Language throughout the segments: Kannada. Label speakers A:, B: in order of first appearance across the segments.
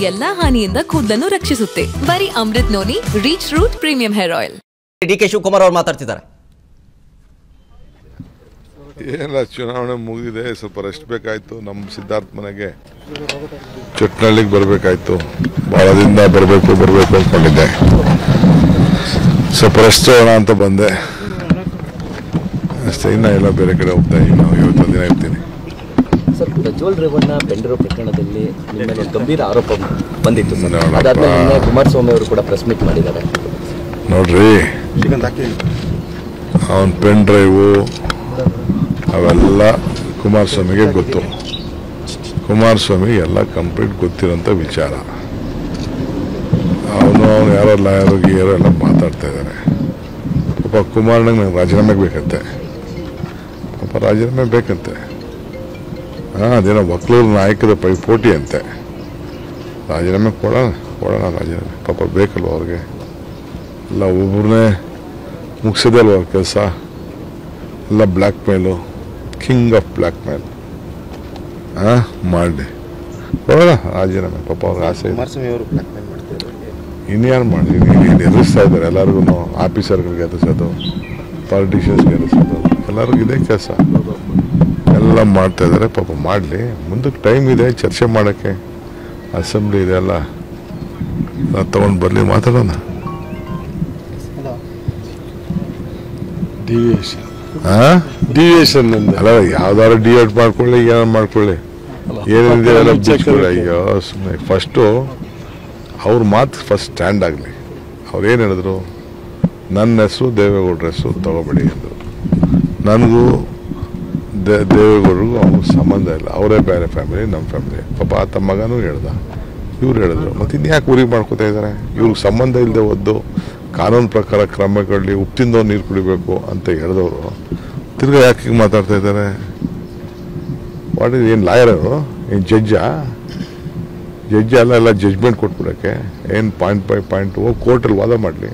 A: ಎಲ್ಲಾ ಹಾನಿಯಿಂದ ಕೂದಲನ್ನು ರಕ್ಷಿಸುತ್ತೆ ಬರೀ Amrit noni reach root premium hair oil
B: D K Shivakumar ಅವ್ರು ಮಾತಾಡ್ತಿದ್ದಾರೆ
C: ಏನಿಲ್ಲ ಚುನಾವಣೆ ಮುಗಿದಿದೆ ಸ್ವಲ್ಪ ರೆಸ್ಟ್ ಬೇಕಾಯಿತು ನಮ್ಮ ಸಿದ್ಧಾರ್ಥ ಮನೆಗೆ ಚಟ್ನಳ್ಳಿಗೆ ಬರಬೇಕಾಯ್ತು ಭಾಳ ದಿನ ಬರಬೇಕು ಬರಬೇಕು ಅಂದ್ಕೊಂಡಿದ್ದೆ ಸ್ವಲ್ಪ ರೆಸ್ಟ್ ತಗೋಣ ಅಂತ ಬಂದೆ ಅಷ್ಟೇ ಇನ್ನೂ ಎಲ್ಲ ಬೇರೆ ಕಡೆ ಹೋಗ್ತಾ ಇನ್ನು ಇವತ್ತೊಂದು ದಿನ ಇರ್ತೀನಿ
D: ಸರ್ ಪ್ರಜ್ವಲ್ ರೇವಣ್ಣ ಬೆಂಡರೋ ಪ್ರಕರಣದಲ್ಲಿ ನಿಮ್ಮ ಮೇಲೆ ಗಂಭೀರ ಆರೋಪ ಬಂದಿತ್ತು ಸರ್
C: ನೋಡಪ್ಪ.
D: ಅದಾದ್ಮೇಲೆ ನಿನ್ನೆ ಕುಮಾರಸ್ವಾಮಿ ಅವರು ಕೂಡ ಪ್ರೆಸ್ ಮೀಟ್ ಮಾಡಿದ್ದಾರೆ
C: ನೋಡ್ರಿ ಅವನ ಪೆನ್ ಡ್ರೈವು ಅವೆಲ್ಲ ಕುಮಾರಸ್ವಾಮಿಗೆ ಗೊತ್ತು ಕುಮಾರಸ್ವಾಮಿ ಎಲ್ಲ ಕಂಪ್ಲೀಟ್ ಗೊತ್ತಿರೋಂಥ ವಿಚಾರ ಅವನು ಅವನು ಯಾರೋ ಲಾಯರು ಗೀಯರು ಎಲ್ಲ ಮಾತಾಡ್ತಾ ಇದ್ದಾರೆ ಪಾಪ ಕುಮಾರನಿಗೆ ನಂಗೆ ರಾಜೀನಾಮೆ ಬೇಕಂತೆ ಪಾಪ ರಾಜೀನಾಮೆ ಬೇಕಂತೆ ಹಾಂ ಅದೇನೋ ಒಕ್ಕಲೂರು ನಾಯಕರ ಪೈಪೋಟಿ ಅಂತೆ ರಾಜೀನಾಮೆ ಕೊಡೋಣ ಕೊಡೋಣ ರಾಜೀನಾಮೆ ಪಾಪ ಬೇಕಲ್ವ ಅವ್ರಿಗೆ ಎಲ್ಲ ಒಬ್ಬರನ್ನೇ ಮುಗಿಸೋದೇ ಅಲ್ವ ಅವ್ರ ಕೆಲಸ ಎಲ್ಲ ಬ್ಲ್ಯಾಕ್ ಮೇಲು ಕಿಂಗ್ ಆಫ್ ಬ್ಲ್ಯಾಕ್ ಮೇಲ್ ಹಾಂ ಮಾಡಲಿ ಕೊಡೋಣ ರಾಜೀನಾಮೆ ಪಾಪ ಅವ್ರಿಗೆ ಆಸೆ ಇದೆ
E: ಕುಮಾರಸ್ವಾಮಿ ಅವರು ಬ್ಲಾಕ್ ಮೇಲ್ ಮಾಡ್ತಿದ್ರು
C: ಇನ್ಯಾರು ಮಾಡಲಿ ಎದುರಿಸ್ತಾ ಇದ್ದಾರೆ ಎಲ್ಲರಿಗೂ ಆಫೀಸರ್ಗಳಿಗೆ ಎದುರಿಸೋದು ಪಾಲಿಟಿಷಿಯನ್ಸ್ಗೆ ಎದುರಿಸೋದು ಎಲ್ಲರಿಗೂ ಇದೇ ಕೆಲಸ ಎಲ್ಲ ಮಾಡ್ತಾ ಇದ್ದಾರೆ ಪಾಪ ಮಾಡಲಿ ಮುಂದಕ್ಕೆ ಟೈಮ್ ಇದೆ ಚರ್ಚೆ ಮಾಡೋಕ್ಕೆ ಅಸೆಂಬ್ಲಿ ಇದೆ ಎಲ್ಲ ತಗೊಂಡು ಬರಲಿ ಮಾತಾಡೋಣ
F: ಡಿವಿಯೇಷನ್
C: ಹಾಂ
F: ಡಿವಿಯೇಷನ್ ಅಂದೆ
C: ಅಲ್ಲ ಯಾವ್ದಾದ್ರು ಡಿ ಎಡ್ ಮಾಡ್ಕೊಳ್ಳಿ ಏನಾರು ಮಾಡ್ಕೊಳ್ಳಿ ಏನೇನಿದೆ ಎಲ್ಲ
F: ಪಕ್ಕ check
C: ಬಿಚ್ಕೊಳ್ಳಿ
F: ಇರುತ್ತೆ.
C: ಅಯ್ಯೋ ಸುಮ್ಮನೆ ಫಸ್ಟು ಅವ್ರ ಮಾತು ಫಸ್ಟ್ ಸ್ಟ್ಯಾಂಡ್ ಆಗಲಿ ಅವ್ರು ಏನು ಹೇಳಿದ್ರು ನನ್ನ ಹೆಸರು ದೇವೇಗೌಡರ ಹೆಸರು ತಗೋಬೇಡಿ ಅಂದರು ನನಗೂ ದೇ ದೇವೇಗೌಡರಿಗೂ ಅವ್ರಿಗೂ ಸಂಬಂಧ ಇಲ್ಲ ಅವರೇ ಬೇರೆ ಫ್ಯಾಮಿಲಿ ನಮ್ಮ ಫ್ಯಾಮಿಲಿ ಪಾಪ ಆತ ಮಗನೂ ಹೇಳ್ದ ಇವ್ರು ಹೇಳಿದ್ರು ಮತ್ತೆ ಇನ್ಯಾಕೆ ಊರಿಗೆ ಮಾಡ್ಕೋತಾ ಇದ್ದಾರೆ ಇವ್ರಿಗೆ ಸಂಬಂಧ ಇಲ್ಲದೆ ಒದ್ದು ಕಾನೂನು ಪ್ರಕಾರ ಕ್ರಮಗಳಲ್ಲಿ ಉಪ್ಪಿಂದವ್ರು ನೀರು ಕುಡಿಬೇಕು ಅಂತ ಹೇಳಿದವರು ತಿರ್ಗಾ ಯಾಕೆ ಹೀಗೆ ಮಾತಾಡ್ತಾ ಇದ್ದಾರೆ ವಾಟ್ ಇಸ್ ಏನು ಲಾಯರು ಏನು ಜಡ್ಜಾ ಜಡ್ಜ್ ಅಲ್ಲ ಎಲ್ಲ ಜಡ್ಜ್ಮೆಂಟ್ ಕೊಟ್ಬಿಡೋಕ್ಕೆ ಏನು ಪಾಯಿಂಟ್ ಬೈ ಪಾಯಿಂಟ್ ಹೋಗಿ ಕೋರ್ಟಲ್ಲಿ ವಾದ ಮಾಡಲಿ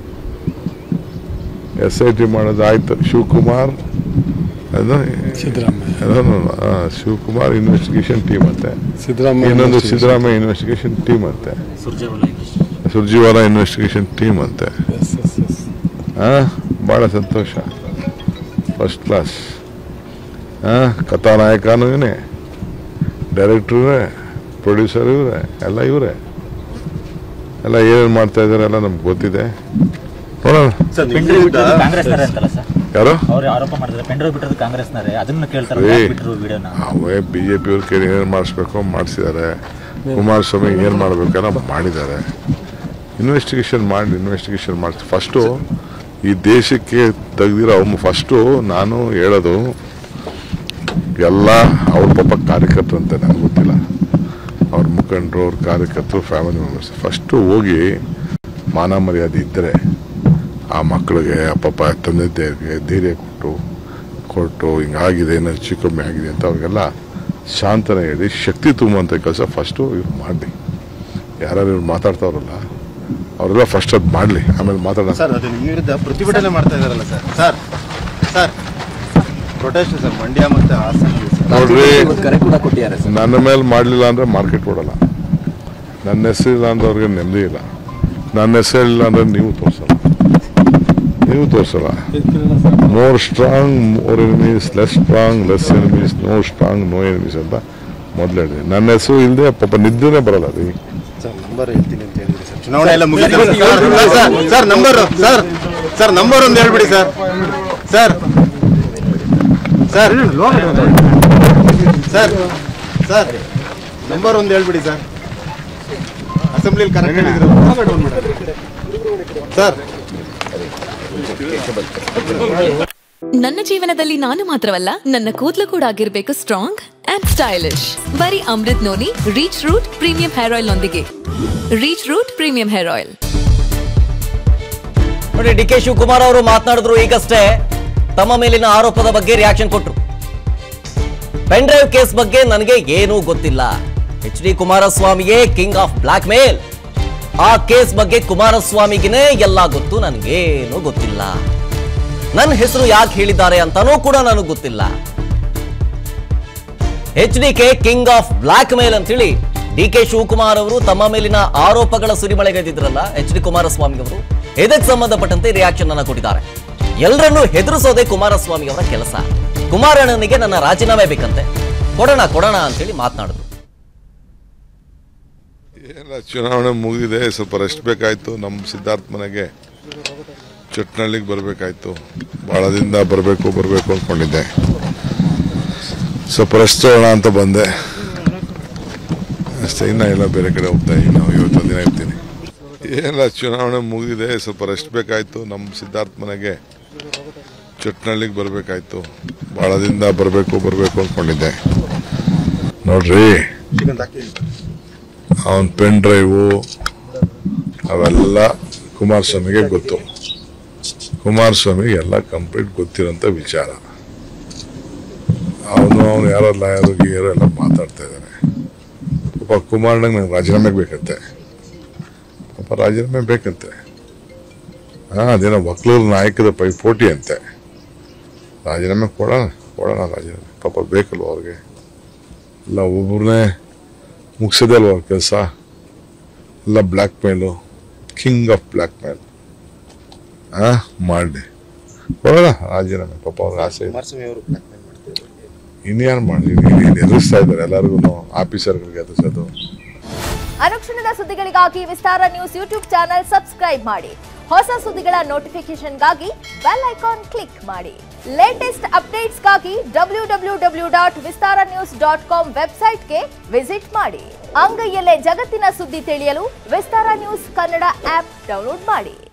C: ಎಸ್ ಐ ಟಿ ಮಾಡೋದು ಆಯ್ತು ಶಿವಕುಮಾರ್ ಅದು
F: ಸಿದ್ದರಾಮಯ್ಯ
C: ಅದನ್ನು, ಆ, ಶಿವಕುಮಾರ್ ಇನ್ವೆಸ್ಟಿಗೇಷನ್ ಟೀಮ್ ಅಂತೆ
F: ಸಿದ್ದರಾಮಯ್ಯ
C: ಇನ್ನೊಂದು
F: investigation.
C: ಸಿದ್ದರಾಮಯ್ಯ ಇನ್ವೆಸ್ಟಿಗೇಷನ್ ಟೀಮ್ ಅಂತೆ ಸುರ್ಜಿವಾಲ ಇನ್ವೆಸ್ಟಿಗೇಷನ್ ಟೀಮ್ ಅಂತೆ
F: Yes, yes, yes.
C: ಹಾಂ ಭಾಳ ಸಂತೋಷ ಫಸ್ಟ್ ಕ್ಲಾಸ್ ಹಾಂ ಕಥಾನಾಯಕನೂ ಇವನೇ ಡೈರೆಕ್ಟ್ರು ಇವರೇ ಪ್ರೊಡ್ಯೂಸರ್ ಇವರೇ ಎಲ್ಲ ಇವರೇ ಎಲ್ಲ ಏನೇನು ಮಾಡ್ತಾ ಇದ್ದಾರೆ ಎಲ್ಲ ನಮ್ಗೆ ಗೊತ್ತಿದೆ ನೋಡೋಣ
E: ಸರ್
G: ಪೆಂಡ್ರೈವ್ ಬಿಟ್ಟಿರೋದು ಕಾಂಗ್ರೆಸ್ನವರೇ ಅಂತಲ್ಲ ಸರ್
C: ಯಾರು
G: ಅವ್ರು ಆರೋಪ ಮಾಡಿದ್ರೆ ಪೆಂಡ್ರೈವ್ ಬಿಟ್ಟಿರೋದು ಕಾಂಗ್ರೆಸ್ನವರೇ ಅದನ್ನ ಕೇಳ್ತಾರೆ
C: ಏ.
G: ಯಾಕ್ ಬಿಟ್ರು ವಿಡಿಯೋನ
C: ಅವೇ ಬಿ ಜೆ ಪಿಯವ್ರ ಕೈ ಏನು ಮಾಡಿಸ್ಬೇಕು ಮಾಡಿಸಿದ್ದಾರೆ ಕುಮಾರಸ್ವಾಮಿ ಏನು ಮಾಡಬೇಕಲ್ಲ ಮಾಡಿದ್ದಾರೆ ಇನ್ವೆಸ್ಟಿಗೇಷನ್ ಮಾಡಿ ಇನ್ವೆಸ್ಟಿಗೇಷನ್ ಮಾಡಿ ಫಸ್ಟು ಈ ದೇಶಕ್ಕೆ ತೆಗ್ದಿರೋ ಅವ್ನು ಫಸ್ಟು ನಾನು ಹೇಳೋದು ಎಲ್ಲ ಅವ್ರ ಪಾಪ ಕಾರ್ಯಕರ್ತರು ಅಂತ ನನಗೆ ಗೊತ್ತಿಲ್ಲ ಅವ್ರ ಮುಖಂಡರು ಅವ್ರ ಕಾರ್ಯಕರ್ತರು ಫ್ಯಾಮಿಲಿ ಮೆಂಬರ್ಸ್ ಫಸ್ಟು ಹೋಗಿ ಮಾನ ಮರ್ಯಾದೆ ಇದ್ದರೆ ಆ ಮಕ್ಕಳಿಗೆ ಆ ಪಾಪ ತಂದೆ ತಾಯಿಗೆ ಧೈರ್ಯ ಕೊಟ್ಟು ಕೊಟ್ಟು ಹಿಂಗಾಗಿದೆ ಏನೋ ಹೆಚ್ಚು ಕಮ್ಮಿ ಆಗಿದೆ ಅಂತ ಅವ್ರಿಗೆಲ್ಲ ಶಾಂತನ ಹೇಳಿ ಶಕ್ತಿ ತುಂಬುವಂಥ ಕೆಲಸ ಫಸ್ಟು ಇವ್ರು ಮಾಡಲಿ ಯಾರು ಇವ್ರು ಮಾತಾಡ್ತಾವ್ರಲ್ಲ ಅವರೆಲ್ಲ ಫಸ್ಟ್ ಅದು ಮಾಡಲಿ ಆಮೇಲೆ ಮಾತಾಡೋಣ
E: ಸರ್ ಅದು ನಿಮ್ಮ ವಿರುದ್ಧ ಪ್ರತಿಭಟನೆ ಮಾಡ್ತಾ ಇದಾರಲ್ಲ sir sir sir protest sir Mandya ಮತ್ತೆ ಹಾಸನ
C: ನೋಡ್ರಿ
D: ಇವತ್ತು ಕರೆ ಕೂಡ ಕೊಟ್ಟಿದ್ದಾರೆ ಸರ್
C: ನನ್ನ ಮೇಲೆ ಮಾಡಲಿಲ್ಲ ಅಂದರೆ ಮಾರ್ಕೆಟ್ ಕೊಡಲ್ಲ ನನ್ನ ಹೆಸರಿಲ್ಲ ಅಂದ್ರೆ ಅವ್ರಿಗೆ ನೆಮ್ಮದಿ ಇಲ್ಲ ನನ್ನ ಹೆಸರಿಲ್ಲ ಅಂದರೆ ನೀವು ತೋರಿಸಲ್ಲ ನೀವು ತೋರಿಸಲ್ಲ more strong more enemies less strong less enemies no strong no enemies ಅಂತ ಮೊದಲು ಹೇಳಿದೆ ನನ್ನ ಹೆಸರು ಇಲ್ಲದೆ ಪಾಪ ನಿದ್ದೆನೇ ಬರಲ್ಲ ರೀ
E: ಸರ್ ನಂಬರ್ ಹೇಳ್ತೀನಿ ಅಂತ ಹೇಳಿದ್ರಿ ಸರ್ ಚುನಾವಣೆ ಎಲ್ಲ ಮುಗಿದ sir sir number sir sir number ಒಂದು ಹೇಳ್ಬಿಡಿ sir sir sir sir sir number ಒಂದು ಹೇಳ್ಬಿಡಿ ಸರ್ ಅಸೆಂಬ್ಲಿಲಿ ಕರೆಕ್ಟ್ ಹೇಳಿದ್ರು ಸರ್
A: ನನ್ನ ಜೀವನದಲ್ಲಿ ನಾನು ಮಾತ್ರವಲ್ಲ ನನ್ನ ಕೂದಲು ಕೂಡ ಆಗಿರ್ಬೇಕು ಸ್ಟ್ರಾಂಗ್ ಅಂಡ್ ಸ್ಟೈಲಿಶ್ ಬರೀ Amrit noni reach root premium hair oil ನೊಂದಿಗೆ reach root premium hair oil
B: ನೋಡಿ ಡಿ ಕೆ ಶಿವಕುಮಾರ್ ಅವರು ಮಾತನಾಡಿದ್ರು ಈಗಷ್ಟೇ ತಮ್ಮ ಮೇಲಿನ ಆರೋಪದ ಬಗ್ಗೆ ರಿಯಾಕ್ಷನ್ ಕೊಟ್ರು ಪೆನ್ ಡ್ರೈವ್ ಕೇಸ್ ಬಗ್ಗೆ ನನಗೆ ಏನೂ ಗೊತ್ತಿಲ್ಲ ಎಚ್ ಡಿ ಕುಮಾರಸ್ವಾಮಿಗೆ ಕಿಂಗ್ ಆಫ್ ಬ್ಲಾಕ್ ಮೇಲ್ ಆ ಕೇಸ್ ಬಗ್ಗೆ ಕುಮಾರಸ್ವಾಮಿಗೆನೇ ಎಲ್ಲ ಗೊತ್ತು ನನಗೇನು ಗೊತ್ತಿಲ್ಲ ನನ್ನ ಹೆಸರು ಯಾಕೆ ಹೇಳಿದ್ದಾರೆ ಅಂತಾನೂ ಕೂಡ ನನಗೆ ಗೊತ್ತಿಲ್ಲ H D K king of blackmail ಅಂತೇಳಿ ಡಿ ಕೆ ಶಿವಕುಮಾರ್ ಅವರು ತಮ್ಮ ಮೇಲಿನ ಆರೋಪಗಳ ಸುರಿಮಳೆಗೈದಿದ್ರಲ್ಲ ಎಚ್ ಡಿ ಕುಮಾರಸ್ವಾಮಿ ಅವರು ಇದಕ್ಕೆ ಸಂಬಂಧಪಟ್ಟಂತೆ ರಿಯಾಕ್ಷನ್ ಅನ್ನ ಕೊಟ್ಟಿದ್ದಾರೆ ಎಲ್ಲರನ್ನೂ ಹೆದರಿಸೋದೇ ಕುಮಾರಸ್ವಾಮಿ ಅವರ ಕೆಲಸ ಕುಮಾರಣ್ಣನಿಗೆ ನನ್ನ ರಾಜೀನಾಮೆ ಬೇಕಂತೆ ಕೊಡೋಣ ಕೊಡೋಣ ಅಂತೇಳಿ ಮಾತನಾಡಿದ್ರು
C: ಏನಿಲ್ಲ ಚುನಾವಣೆ ಮುಗಿದಿದೆ ಸ್ವಲ್ಪ ರೆಸ್ಟ್ ಬೇಕಾಯ್ತು ನಮ್ಮ ಸಿದ್ಧಾರ್ಥ ಮನೆಗೆ ಚಟ್ನಳ್ಳಿಗೆ ಬರಬೇಕಾಯ್ತು ಭಾಳ ದಿನದ ಬರಬೇಕು ಬರಬೇಕು ಅಂದ್ಕೊಂಡಿದ್ದೆ ಸ್ವಲ್ಪ ರೆಸ್ಟ್ ತಗೋಣ ಅಂತ ಬಂದೆ ಅಷ್ಟೇ ಇನ್ನ ಎಲ್ಲ ಬೇರೆ ಕಡೆ ಹೋಗ್ತಾ ಇದ್ದೀನಿ ನಾವು ಇವತ್ತೊಂದು ದಿನ ಇರ್ತೀನಿ ಏನಿಲ್ಲ ಚುನಾವಣೆ ಮುಗಿದಿದೆ ಸ್ವಲ್ಪ ರೆಸ್ಟ್ ಬೇಕಾಯ್ತು ನಮ್ಮ ಸಿದ್ಧಾರ್ಥ ಮನೆಗೆ ಚಟ್ನಳ್ಳಿಗೆ ಬರಬೇಕಾಯ್ತು ಭಾಳ ದಿನದ ಬರಬೇಕು ಬರಬೇಕು ಅಂದ್ಕೊಂಡಿದ್ದೆ ನೋಡ್ರಿ ಅವನ ಪೆನ್ ಡ್ರೈವು ಅವೆಲ್ಲ ಕುಮಾರಸ್ವಾಮಿಗೆ ಗೊತ್ತು ಕುಮಾರಸ್ವಾಮಿಗೆ ಎಲ್ಲ ಕಂಪ್ಲೀಟ್ ಗೊತ್ತಿರೋಂಥ ವಿಚಾರ ಅವನು ಅವನು ಯಾರೋ ಲಾಯರು ಗೀಯರು ಎಲ್ಲ ಮಾತಾಡ್ತಾ ಇದ್ದಾನೆ ಪಾಪ ಕುಮಾರಣ್ಣಗೆ ನಂಗೆ ರಾಜೀನಾಮೆ ಬೇಕಂತೆ ಪಾಪ ರಾಜೀನಾಮೆ ಬೇಕಂತೆ ಹಾಂ ಅದೇನೋ ವಕೀಲರ ನಾಯಕರ ಪೈಪೋಟಿ ಅಂತೆ ರಾಜೀನಾಮೆ ಕೊಡೋಣ ಕೊಡೋಣ ರಾಜೀನಾಮೆ ಪಾಪ ಬೇಕಲ್ವ ಅವ್ರಿಗೆ ಇಲ್ಲ ಒಬ್ಬರನ್ನೇ ಮುಗಿಸೋದೇ ಅಲ್ವ ಕೆಲಸ ಎಲ್ಲ ಬ್ಲ್ಯಾಕ್ ಮೇಲು ಕಿಂಗ್ ಆಫ್ ಬ್ಲ್ಯಾಕ್ ಮೇಲ್ ಆ ಮಾಡಿ ಬರೋಣ ರಾಜೀನಾಮೆ ಪಾಪ ಅವ್ರಿಗೆ ಆಸೆ ಇದೆ ಇನ್ಯಾರು ಮಾಡಿ ಎದುರಿಸ್ತಾ ಇದ್ದಾರೆ ಎಲ್ಲರಿಗೂ ಆಫೀಸರ್ಗಳಿಗೆ ಎದುರಿಸೋದು
H: ಅನುಕ್ಷಣದ ಸುದ್ದಿಗಳಿಗಾಗಿ Vistara news YouTube channel subscribe ಮಾಡಿ ಹೊಸ ಸುದ್ದಿಗಳ ನೋಟಿಫಿಕೇಶನ್ಗಾಗಿ ಬೆಲ್ ಐಕಾನ್ ಕ್ಲಿಕ್ ಮಾಡಿ ಲೇಟೆಸ್ಟ್ ಅಪ್ಡೇಟ್ಸ್ಗಾಗಿ W W W dot Vistara news dot com ವೆಬ್ಸೈಟ್ಗೆ ವಿಸಿಟ್ ಮಾಡಿ ಅಂಗೈಯಲ್ಲೇ ಜಗತ್ತಿನ ಸುದ್ದಿ ತಿಳಿಯಲು Vistara news Kannada app download ಮಾಡಿ